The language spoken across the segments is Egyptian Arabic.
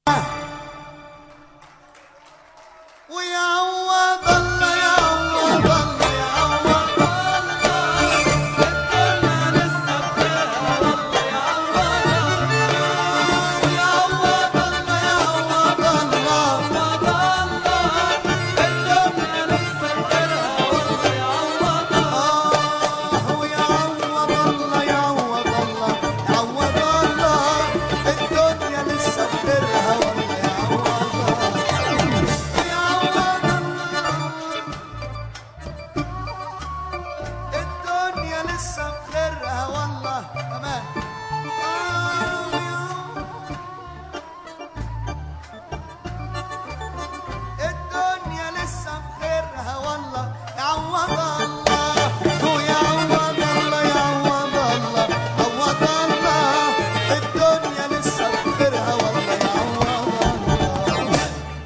ويعوض الله يعوض الله يعوض الله الدنيا لسه بخيرها والله يعوض الله ويعوض الله يعوض الله الدنيا لسه بخيرها والله يعوض الله ويعوض الله يعوض الله يعوض الله الدنيا لسه بخيرها والله يعوض الدنيا لسه بخيرها والله كمان الدنيا لسه بخيرها والله يعوض الله ويعوض الله يعوض الله عوض الله الدنيا لسه بخيرها والله يعوض الله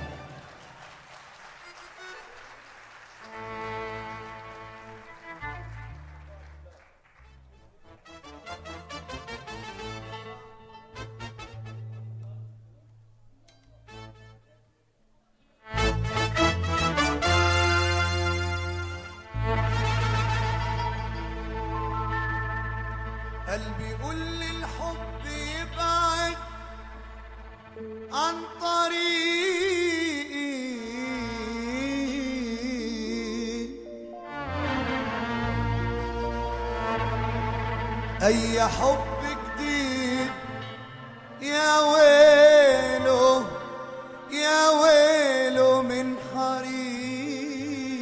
قلبي يقول لي الحب يبعد عن طريقي اي حب جديد يا ويله يا ويله من حريقي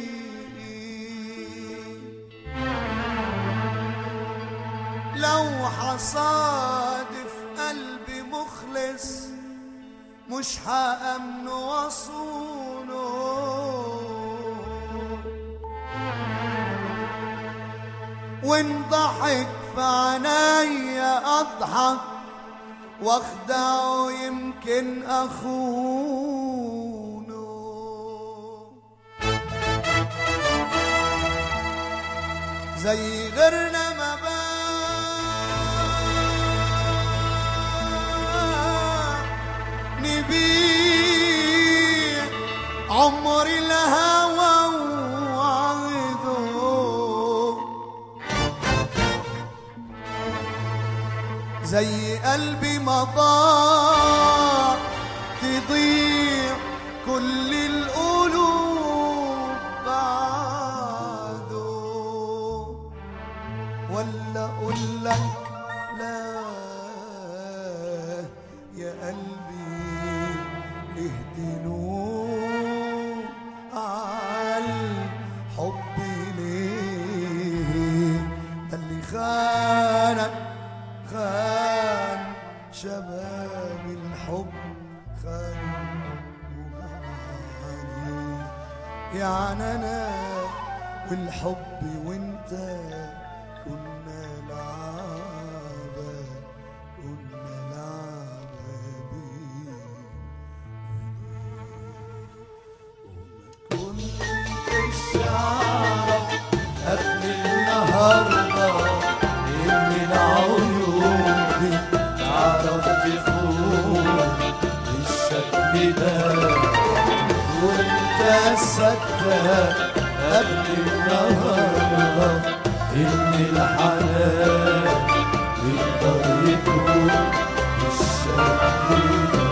لو حصادف قلبي مخلص مش هأمنه وصونه وان ضحك في عينيا اضحك واخدعه يمكن اخونه زي غيرنا ما بان نبيع عمر الهوى وعده زي قلبي ما ضاع تضيع كل القلوب بعده ولا اقول لك لا يا قلبي اهدنوا على الحب ليه ده اللي خانك خان شباب الحب خان وجراني يعني انا والحب وانت كنا لعبة كنا لعبة بيه وما كنتش اعرف قبل النهارده ان العيون دي تعرف تفوق بالشكل ده وانت صدق قبل النهارده ان الحنان يقدر يكون بالشكل ده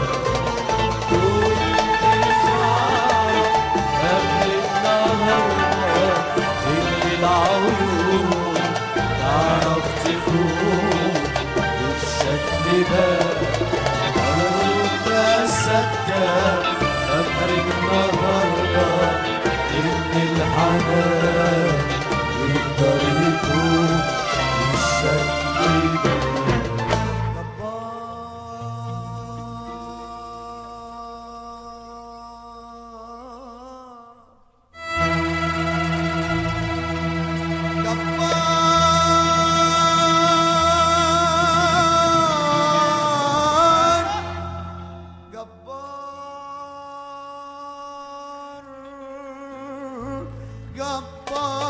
قبل النهارده ان العيون تعرف تفوق بالشكل ده وانت صدق قبل النهارده ان الحنان يقدر يكون بالشكل ده جبار جبار